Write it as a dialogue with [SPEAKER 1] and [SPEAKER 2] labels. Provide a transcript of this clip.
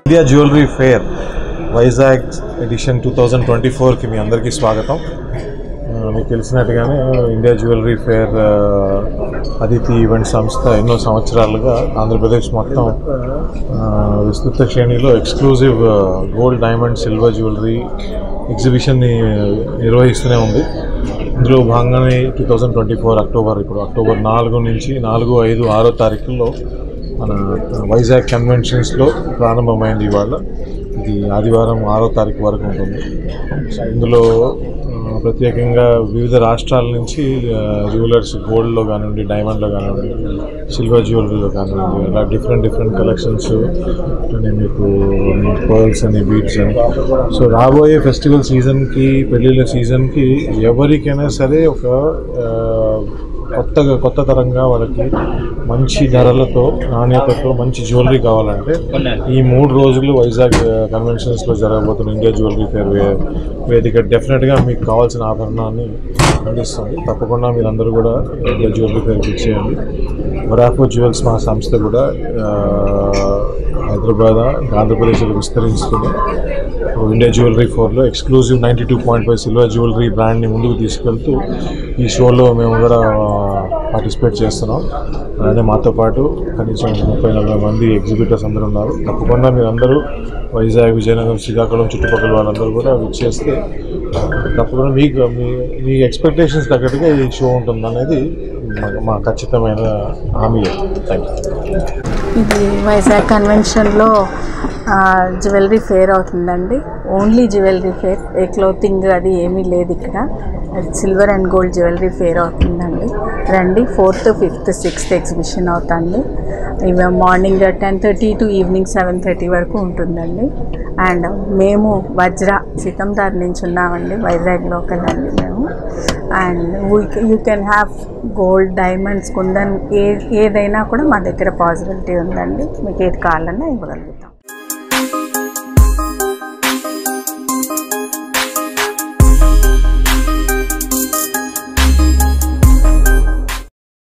[SPEAKER 1] India jewellery fair Vizag edition two thousand twenty ఫోర్కి మీ అందరికీ స్వాగతం ఆ, మీకు తెలిసినట్టుగానే ఇండియా జ్యువెలరీ ఫేర్ ఆ, అదితి ఈవెంట్ సంస్థ ఎన్నో సంవత్సరాలుగా ఆంధ్రప్రదేశ్ మొత్తం ఆ, విస్తృత శ్రేణిలో exclusive gold diamond silver jewellery ఎగ్జిబిషన్ని నిర్వహిస్తూనే ఉంది ఇందులో భాగంగానే two thousand twenty four October ఇప్పుడు అక్టోబర్ నాలుగు నుంచి నాలుగు ఐదు ఆరో తారీఖుల్లో మన వైజాగ్ కన్వెన్షన్స్లో ప్రారంభమైంది ఇవాళ ఇది ఆదివారం ఆరో తారీఖు వరకు ఉంటుంది సో ఇందులో ఆ, ప్రత్యేకంగా వివిధ రాష్ట్రాల నుంచి జ్యువెలర్స్ గోల్డ్లో కానివ్వండి డైమండ్లో కానివ్వండి సిల్వర్ జ్యువెలరీలో కానివ్వండి ఇలా డిఫరెంట్ డిఫరెంట్ కలెక్షన్స్ అంటే మీకు పర్ల్స్ అని బీట్స్ అని సో రాబోయే ఫెస్టివల్ సీజన్కి పెళ్ళిళ్ళ సీజన్కి ఎవరికైనా సరే ఒక ఆ, కొత్తగా కొత్త తరంగా వాళ్ళకి మంచి ధరలతో నాణ్యతతో మంచి జ్యువెలరీ కావాలంటే ఈ మూడు రోజులు వైజాగ్ కన్వెన్షన్స్లో జరగబోతున్న ఇండియా జ్యువెలరీ ఫేర్ వే వేదిక డెఫినెట్గా మీకు కావాల్సిన ఆభరణాన్ని అందిస్తుంది తప్పకుండా మీరందరూ కూడా ఇండియా జ్యువెలరీ ఫేర్కి ఇచ్చేయండి వరాఫో జ్యువెల్స్ మా సంస్థ కూడా ఆ, హైదరాబాద్ ఆంధ్రప్రదేశ్లో విస్తరించుకుని ఇండియా జ్యువెలరీ ఫోర్లో exclusive ninety two point five silver jewellery బ్రాండ్ని ముందుకు తీసుకెళ్తూ ఈ షోలో మేము కూడా పార్టిసిపేట్ చేస్తున్నాం అలానే మాతో పాటు కనీసం ముప్పై నలభై మంది ఎగ్జిబిటర్స్ అందరూ ఉన్నారు తప్పకుండా మీరందరూ వైజాగ్ విజయనగరం శ్రీకాకుళం చుట్టుపక్కల వాళ్ళందరూ కూడా విచ్చేస్తే తప్పకుండా మీకు మీ మీ ఎక్స్పెక్టేషన్స్ తగ్గట్టుగా ఈ షో ఉంటుంది అనేది మా- మా ఖచ్చితమైన హామీ థ్యాంక్ యూ
[SPEAKER 2] ఇది వైజాగ్ కన్వెన్షన్లో జ్యువెలరీ ఫేర్ అవుతుందండి ఓన్లీ జ్యువెలరీ ఫేర్ ఏ క్లోతింగ్ అది ఏమీ లేదు ఇక్కడ silver and gold jewellery fair అవుతుందండి రండి ఫోర్త్ ఫిఫ్త్ సిక్స్త్ ఎగ్జిబిషన్ అవుతుంది ఇవి morning ten thirty to evening seven thirty వరకు ఉంటుందండి అండ్ మేము వజ్ర సీతందార్ నుంచి ఉన్నామండి వైజాగ్ లోకల్ అండి మేము and you can have gold diamonds kundan ఏ ఏదైనా కూడా మా దగ్గర పాసిబిలిటీ ఉందండి మీకు ఏది కావాలన్నా ఇవ్వగలుగుతాం